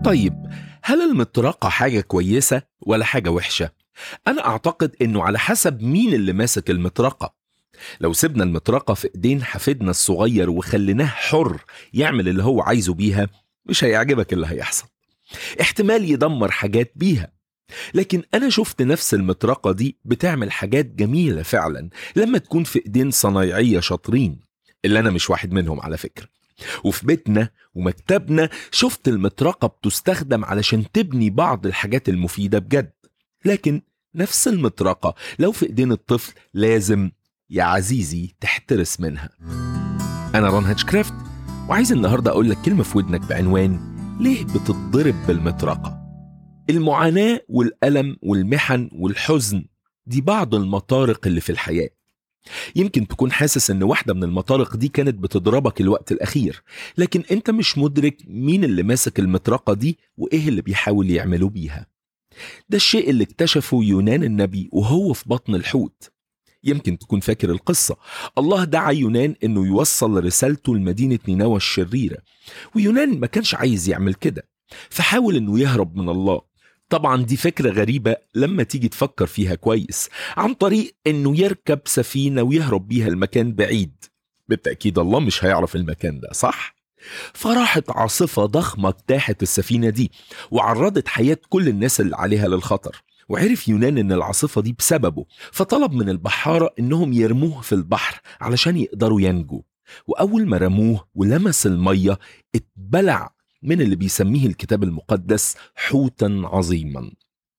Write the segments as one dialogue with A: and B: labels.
A: طيب هل المطرقة حاجة كويسة ولا حاجة وحشة؟ أنا أعتقد إنه على حسب مين اللي ماسك المطرقة لو سيبنا المطرقة في إيدين حفيدنا الصغير وخليناه حر يعمل اللي هو عايزه بيها مش هيعجبك اللي هيحصل احتمال يدمر حاجات بيها لكن أنا شفت نفس المطرقة دي بتعمل حاجات جميلة فعلا لما تكون في إيدين صنايعية شاطرين اللي أنا مش واحد منهم على فكرة وفي بيتنا ومكتبنا شفت المطرقة بتستخدم علشان تبني بعض الحاجات المفيدة بجد لكن نفس المطرقة لو في إيدين الطفل لازم يا عزيزي تحترس منها أنا رون هاتشكرافت وعايز النهاردة أقول لك كلمة في ودنك بعنوان ليه بتتضرب بالمطرقة المعاناة والألم والمحن والحزن دي بعض المطارق اللي في الحياة يمكن تكون حاسس ان واحدة من المطارق دي كانت بتضربك الوقت الأخير لكن انت مش مدرك مين اللي ماسك المطرقة دي وإيه اللي بيحاول يعملوا بيها ده الشيء اللي اكتشفه يونان النبي وهو في بطن الحوت يمكن تكون فاكر القصة الله دعا يونان انه يوصل رسالته لمدينة نينوى الشريرة ويونان ما كانش عايز يعمل كده فحاول انه يهرب من الله طبعا دي فكرة غريبة لما تيجي تفكر فيها كويس عن طريق انه يركب سفينة ويهرب بيها المكان بعيد بالتأكيد الله مش هيعرف المكان ده صح؟ فراحت عاصفة ضخمة اجتاحت السفينة دي وعرضت حياة كل الناس اللي عليها للخطر وعرف يونان ان العاصفة دي بسببه فطلب من البحارة انهم يرموه في البحر علشان يقدروا ينجوا واول ما رموه ولمس المية اتبلع من اللي بيسميه الكتاب المقدس حوتا عظيما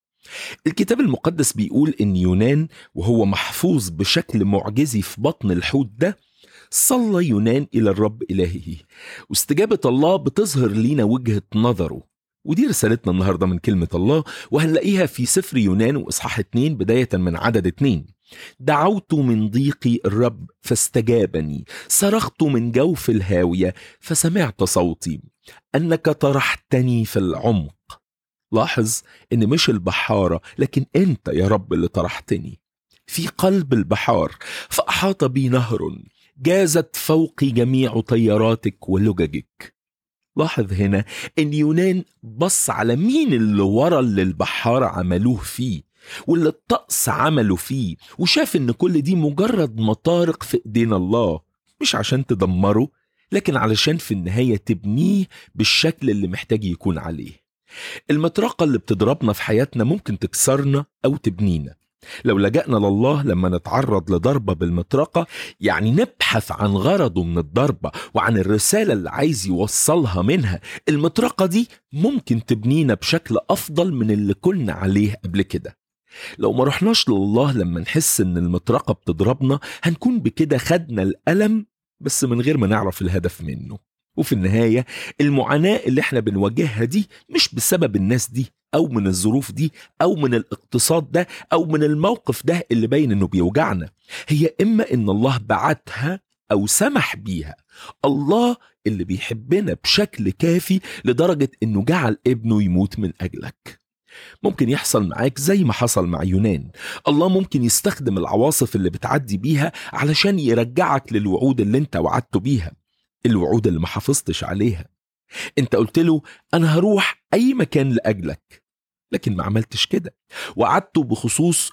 A: الكتاب المقدس بيقول ان يونان وهو محفوظ بشكل معجزي في بطن الحوت ده صلى يونان الى الرب الهه واستجابه الله بتظهر لينا وجهه نظره ودي رسالتنا النهارده من كلمه الله وهنلاقيها في سفر يونان واصحاح 2 بدايه من عدد 2 دعوت من ضيقي الرب فاستجابني صرخت من جوف الهاويه فسمعت صوتي انك طرحتني في العمق لاحظ ان مش البحاره لكن انت يا رب اللي طرحتني في قلب البحار فاحاط بي نهر جازت فوقي جميع طياراتك ولججك لاحظ هنا ان يونان بص على مين اللي ورا اللي البحارة عملوه فيه واللي الطقس عمله فيه وشاف ان كل دي مجرد مطارق في ايدين الله مش عشان تدمره لكن علشان في النهاية تبنيه بالشكل اللي محتاج يكون عليه المطرقة اللي بتضربنا في حياتنا ممكن تكسرنا أو تبنينا لو لجأنا لله لما نتعرض لضربة بالمطرقة يعني نبحث عن غرضه من الضربة وعن الرسالة اللي عايز يوصلها منها المطرقة دي ممكن تبنينا بشكل أفضل من اللي كنا عليه قبل كده لو ما رحناش لله لما نحس ان المطرقة بتضربنا هنكون بكده خدنا الألم بس من غير ما نعرف الهدف منه وفي النهاية المعاناة اللي احنا بنواجهها دي مش بسبب الناس دي أو من الظروف دي أو من الاقتصاد ده أو من الموقف ده اللي باين إنه بيوجعنا هي إما إن الله بعتها أو سمح بيها الله اللي بيحبنا بشكل كافي لدرجة إنه جعل ابنه يموت من أجلك ممكن يحصل معاك زي ما حصل مع يونان الله ممكن يستخدم العواصف اللي بتعدي بيها علشان يرجعك للوعود اللي انت وعدته بيها الوعود اللي ما حافظتش عليها انت قلت له انا هروح اي مكان لاجلك لكن ما عملتش كده وعدته بخصوص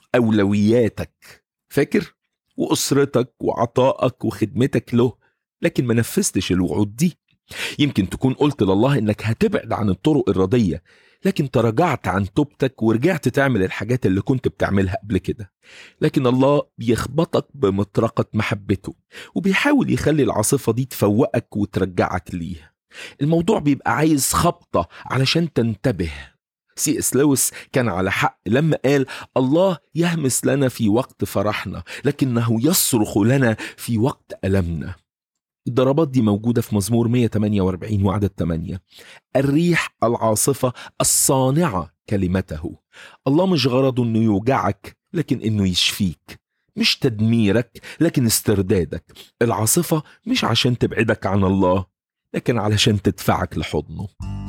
A: اولوياتك فاكر واسرتك وعطائك وخدمتك له لكن ما نفذتش الوعود دي يمكن تكون قلت لله انك هتبعد عن الطرق الرديه لكن تراجعت عن توبتك ورجعت تعمل الحاجات اللي كنت بتعملها قبل كده لكن الله بيخبطك بمطرقة محبته وبيحاول يخلي العاصفة دي تفوقك وترجعك ليه الموضوع بيبقى عايز خبطة علشان تنتبه سي اس لويس كان على حق لما قال الله يهمس لنا في وقت فرحنا لكنه يصرخ لنا في وقت ألمنا الضربات دي موجودة في مزمور 148 وعدد 8 الريح العاصفة الصانعة كلمته الله مش غرضه انه يوجعك لكن انه يشفيك مش تدميرك لكن استردادك العاصفة مش عشان تبعدك عن الله لكن علشان تدفعك لحضنه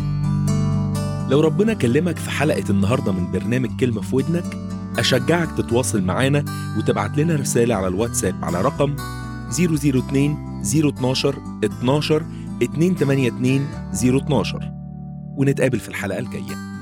A: لو ربنا كلمك في حلقة النهاردة من برنامج كلمة في ودنك أشجعك تتواصل معانا وتبعت لنا رسالة على الواتساب على رقم 002 012 12 282 012 ونتقابل في الحلقة الجاية